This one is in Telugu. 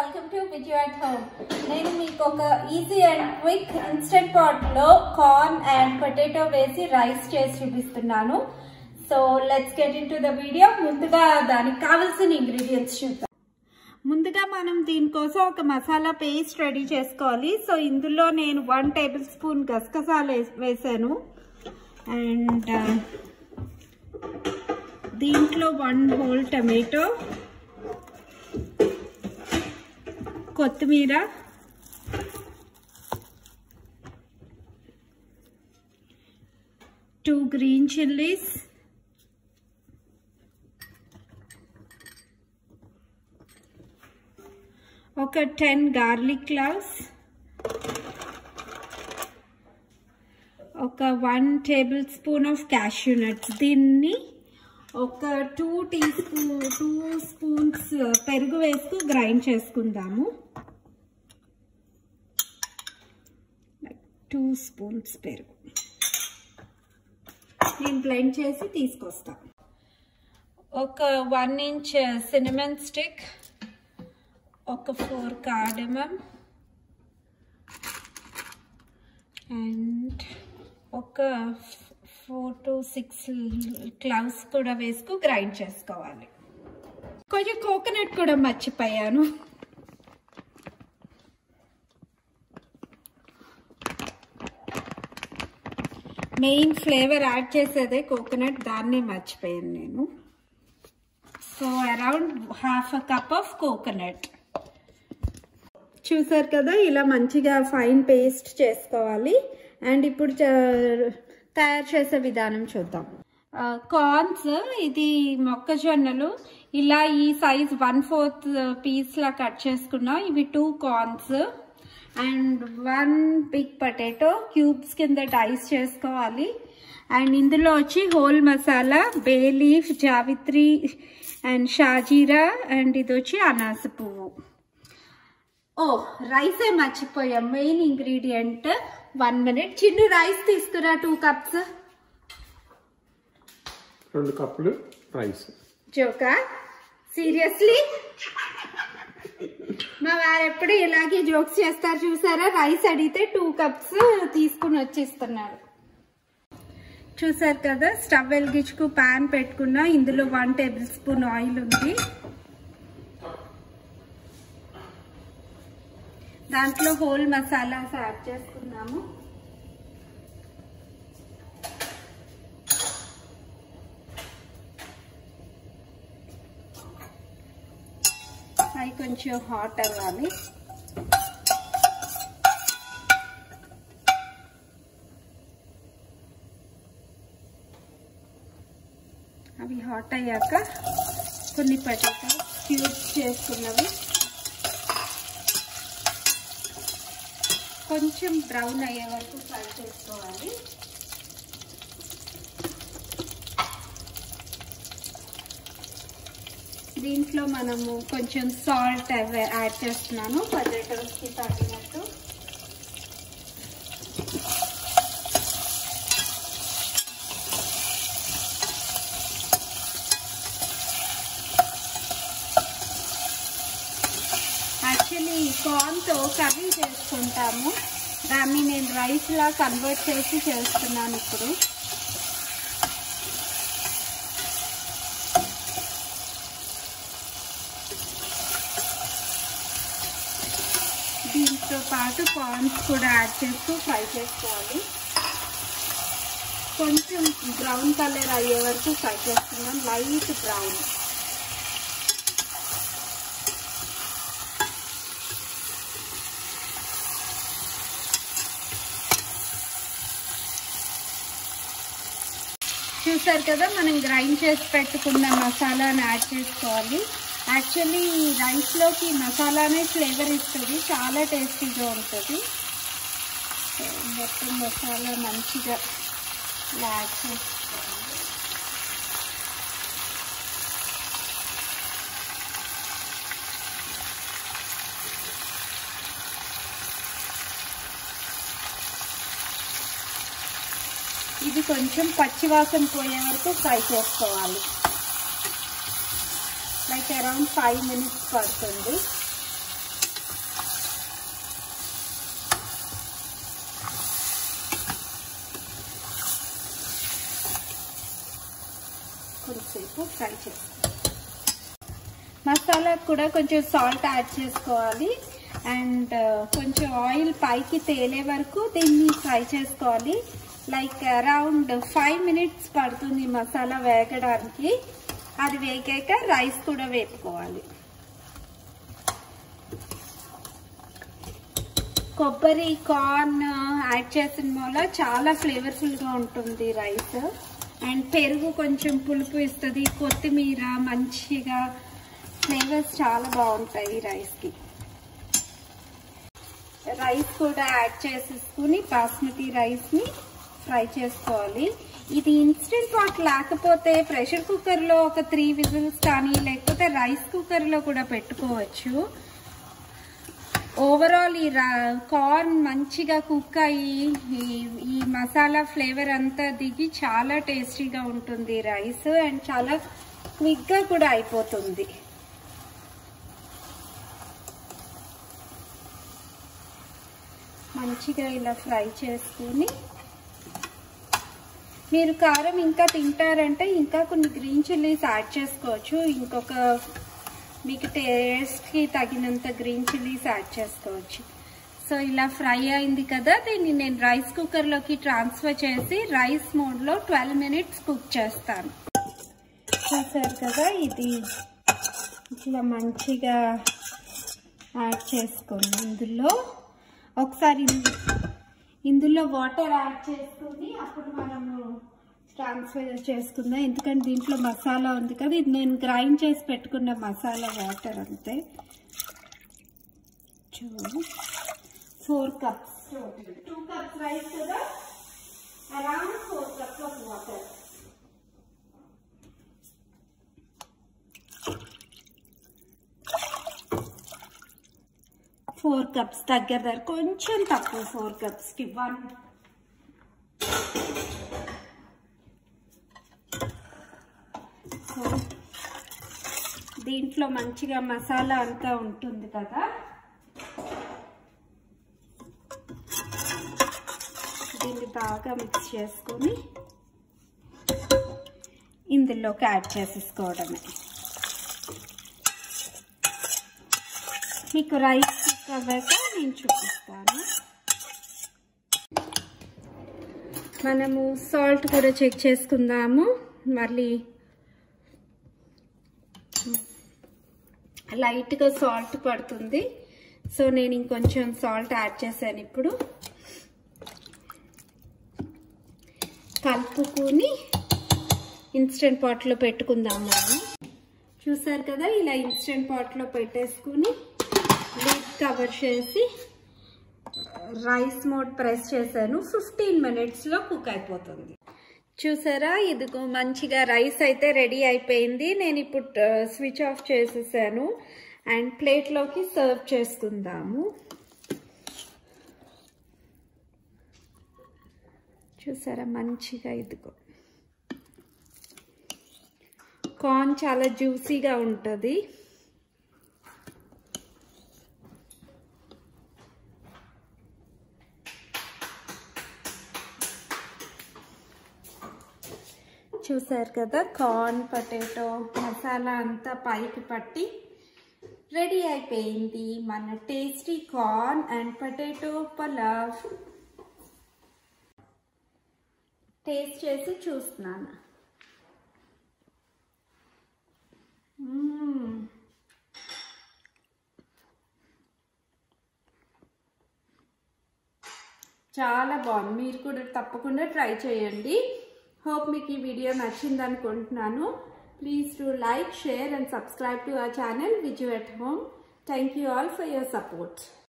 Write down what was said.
Welcome to Vijay at home నేను మీకు ఒక easy and quick instant pot లో కార్న్ అండ్ పొటాటో వేసి రైస్ చేసి చూపిస్తున్నాను so let's get into the video ముందుగా దానికి కావాల్సిన ఇంగ్రీడియంట్స్ చూద్దాం ముందుగా మనం దీనికోసం ఒక మసాలా పేస్ట్ రెడీ చేసుకోవాలి సో ఇందులో నేను వన్ టేబుల్ స్పూన్ గసగసాలు వేస్- వేసాను అండ్ దీంట్లో వన్ హోల్ టమాటో కొత్తిమీర టూ గ్రీన్ చిల్లీస్ ఒక టెన్ గార్లిక్ క్లవ్స్ ఒక one tablespoon of cashew nuts దీన్ని ఒక two teaspoon two spoons పెరుగు వేస్తూ గ్రైండ్ చేసుకుందాము టూ స్పూన్స్ పెరుగు నేను బ్లెండ్ చేసి తీసుకొస్తాను ఒక వన్ ఇంచ్ సినిమన్ స్టిక్ ఒక ఫోర్ కార్డమమ్ అండ్ ఒక ఫోర్ టు సిక్స్ క్లవ్స్ కూడా వేసుకు గ్రైండ్ చేసుకోవాలి కొంచెం కోకోనట్ కూడా మర్చిపోయాను మెయిన్ ఫ్లేవర్ యాడ్ చేసేదే కోకోనట్ దాన్ని మర్చిపోయాను నేను so around half a cup of coconut చూసారు కదా ఇలా మంచిగా ఫైన్ పేస్ట్ చేసుకోవాలి అండ్ ఇప్పుడు చ- తయారు చేసే విధానం చూద్దాం కార్న్స్ ఇది మొక్కజొన్నలు ఇలా ఈ సైజ్ వన్ ఫోర్త్ పీస్ లా కట్ చేసుకున్నాం ఇవి two corns and one big potato cubes కింద డైస్ చేసుకోవాలి అండ్ ఇందులో వచ్చి హోల్ మసాలా బే లీఫ్ జావిత్రి అండ్ షాజీరా అండ్ ఇది వచ్చి అనాస పువ్వు ఓ రైసే మర్చిపోయాం మెయిన్ ఇంగ్రీడియంట్ వన్ మినిట్ చిన్న రైస్ తీసుకురా టూ కప్స్ రెండు కప్పులు రైస్ జోకా సీరియస్లీ మా వారు ఎప్పుడు ఇలాగే జోక్స్ చేస్తారు చూసారా రైస్ అడిగితే టూ కప్స్ తీసుకుని వచ్చిస్తున్నారు చూసారు కదా స్టవ్ వెలిగించుకు పాన్ పెట్టుకున్నా ఇందులో వన్ టేబుల్ స్పూన్ ఆయిల్ ఉంది దాంట్లో హోల్ మసాలాస్ యాడ్ చేసుకున్నాము అవి కొంచెం హాట్ అవ్వాలి అవి హాట్ అయ్యాక కొన్ని పొటాటో క్యూబ్స్ చేసుకున్నవి కొంచెం బ్రౌన్ అయ్యే వరకు ఫ్రై చేసుకోవాలి దీంట్లో మనము కొంచెం సాల్ట్ యాడ్ చేస్తున్నాను పొటాటోస్కి తగినట్టు యాక్చువల్లీ కార్న్తో కర్రీ చేసుకుంటాము దాన్ని నేను రైస్లా కన్వర్ట్ చేసి చేస్తున్నాను ఇప్పుడు దీంతో పాటు కార్న్స్ కూడా యాడ్ చేస్తూ ఫ్రై చేసుకోవాలి కొంచెం బ్రౌన్ కలర్ అయ్యే వరకు ఫ్రై చేస్తున్నాం లైట్ బ్రౌన్ చూసారు కదా మనం గ్రైండ్ చేసి పెట్టుకున్న మసాలాని యాడ్ చేసుకోవాలి యాక్చువల్లీ రైస్లోకి మసాలానే ఫ్లేవర్ ఇస్తుంది చాలా టేస్టీగా ఉంటుంది సో మొత్తం మసాలా మంచిగా ఇలా యాడ్ చేసుకోవాలి ఇది కొంచెం పచ్చివాసన పోయే వరకు ఫ్రై చేసుకోవాలి లైక్ అరౌండ్ ఫైవ్ మినిట్స్ పడుతుంది వరకు ఫ్రై చేసుకోవాలి మసాలా కూడా కొంచెం సాల్ట్ యాడ్ చేసుకోవాలి అండ్ కొంచెం ఆయిల్ పైకి తేలే వరకు దీన్ని ఫ్రై చేసుకోవాలి లైక్ అరౌండ్ ఫైవ్ మినిట్స్ పడుతుంది మసాలా వేగడానికి అది వేగాక రైస్ కూడా వేపుకోవాలి కొబ్బరి కార్న్ యాడ్ చేసిన వల్ల చాలా ఫ్లేవర్ఫుల్గా ఉంటుంది రైస్ అండ్ పెరుగు కొంచెం పులుపు ఇస్తుంది కొత్తిమీర మంచిగా ఫ్లేవర్స్ చాలా బాగుంటాయి రైస్కి రైస్ కూడా యాడ్ చేసేసుకుని బాస్మతి రైస్ని ఫ్రై చేసుకోవాలి ఇది ఇన్స్టెంట్ పాట్ లేకపోతే ప్రెషర్ కుక్కర్లో ఒక త్రీ విజిల్స్ కానీ లేకపోతే రైస్ కుక్కర్లో కూడా పెట్టుకోవచ్చు ఓవరాల్ ఈ కార్న్ మంచిగా కుక్ అయ్యి ఈ మసాలా ఫ్లేవర్ అంతా దిగి చాలా టేస్టీగా ఉంటుంది రైస్ అండ్ చాలా క్విక్గా కూడా అయిపోతుంది మంచిగా ఇలా ఫ్రై చేసుకుని మీరు కారం ఇంకా తింటారంటే ఇంకా కొన్ని గ్రీన్ చిల్లీస్ యాడ్ చేసుకోవచ్చు ఇంకొక మీకు టేస్ట్కి తగినంత గ్రీన్ చిల్లీస్ యాడ్ చేసుకోవచ్చు సో ఇలా ఫ్రై అయింది కదా దీన్ని నేను రైస్ కుక్కర్లోకి ట్రాన్స్ఫర్ చేసి రైస్ మోడ్లో ట్వెల్వ్ మినిట్స్ కుక్ చేస్తాను చూసారు కదా ఇది ఇట్లా మంచిగా యాడ్ చేసుకోండి ఇందులో ఒకసారి ఇందులో వాటర్ యాడ్ చేసుకుని అప్పుడు మనము ట్రాన్స్ఫర్ చేసుకుందాం ఎందుకంటే దీంట్లో మసాలా ఉంది కదా ఇది నేను గ్రైండ్ చేసి పెట్టుకున్న మసాలా వాటర్ అంతే చూడు four cups two cups rice కదా around four cups of water four cups దగ్గర దగ్గర కొంచెం తక్కువ ఫోర్ కప్స్కి వన్ సో దీంట్లో మంచిగా మసాలా అంతా ఉంటుంది కదా దీన్ని బాగా మిక్స్ చేసుకొని ఇందులోకి యాడ్ చేసేసుకోవడమే మీకు రైస్ కుక్ అవ్వాక నేను చూపిస్తాను మనము సాల్ట్ కూడా చెక్ చేసుకుందాము మళ్ళీ లైట్గా సాల్ట్ పడుతుంది సో నేను ఇంకొంచెం సాల్ట్ యాడ్ చేశాను ఇప్పుడు కలుపుకుని ఇన్స్టెంట్ పాట్లో పెట్టుకుందాం మనం చూసారు కదా ఇలా ఇన్స్టెంట్ పాట్లో పెట్టేసుకుని లిడ్ కవర్ చేసి రైస్ మోడ్ ప్రెస్ చేశాను ఫిఫ్టీన్ మినిట్స్లో కుక్ అయిపోతుంది చూసారా ఇదిగో మంచిగా రైస్ అయితే రెడీ అయిపోయింది నేను ఇప్పుడు స్విచ్ ఆఫ్ చేసేసాను అండ్ ప్లేట్లోకి సర్వ్ చేసుకుందాము చూసారా మంచిగా ఇదిగో కార్న్ చాలా జ్యూసీగా ఉంటుంది చూసారు కదా కార్న్ పొటాటో మసాలా అంతా పైకి పట్టి రెడీ అయిపోయింది మన tasty corn and potato pulao taste చేసి చూస్తున్నాను మ్మ్. చాలా బాగుంది మీరు కూడా తప్పకుండా ట్రై చేయండి హోప్ మీకు ఈ వీడియో నచ్చింది అనుకుంటున్నాను please to like share and subscribe to our channel Viju at home thank you all for your support